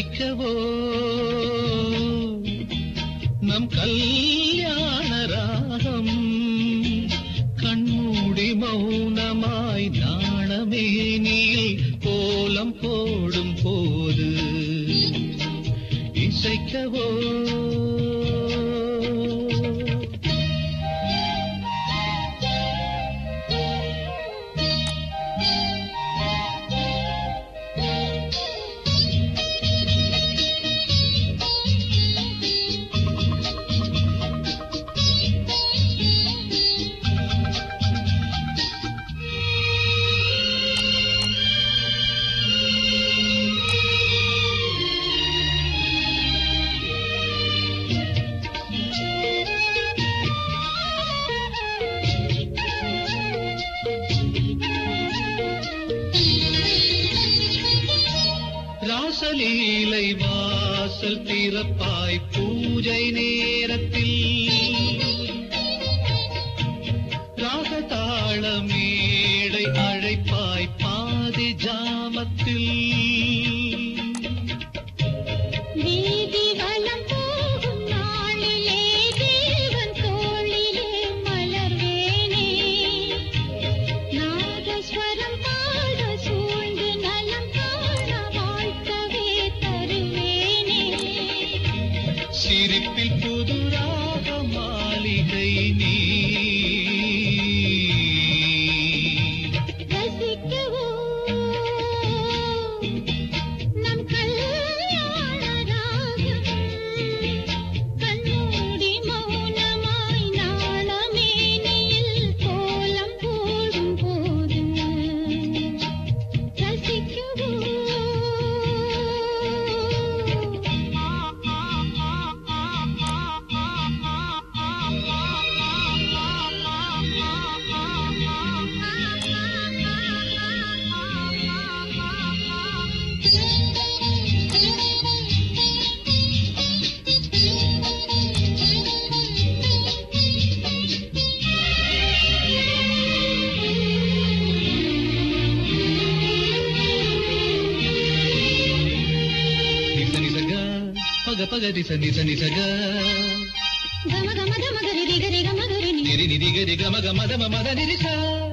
இசைக்கவோ நம் கல்யாண ராகம் கண்மூடி மௌனமாய் நாணமேனில் கோலம் போடும் போது இசைக்கவோ ராசலீலை வாசல் திறப்பாய் பூஜை நேரத்தில் ராகதாள மேடை அழைப்பாய் பாதி ஜாமத்தில் வீதி வலம் போகும் நாளிலே தேவன் தோளிலே மலர்வேனே நாதஸ்வரம் பாட சூழ்ந்து நலம் காண வாழ்த்தவே தருவேனே சிரிப்பில் புது ராக மாளிகை நீ ரசிக்கவோ நம் கல்யாண ராகம் கண்மூடி மௌனமாய் நாளமேனியில் கோலம் போடும் போது నిస నిసగా పగ పగ దిస నిస నిసగా గమ గమ గమ గరి రి గరి గమ గరి ని నిరి నిది గరి గమ గమ దమ మద నిరిసా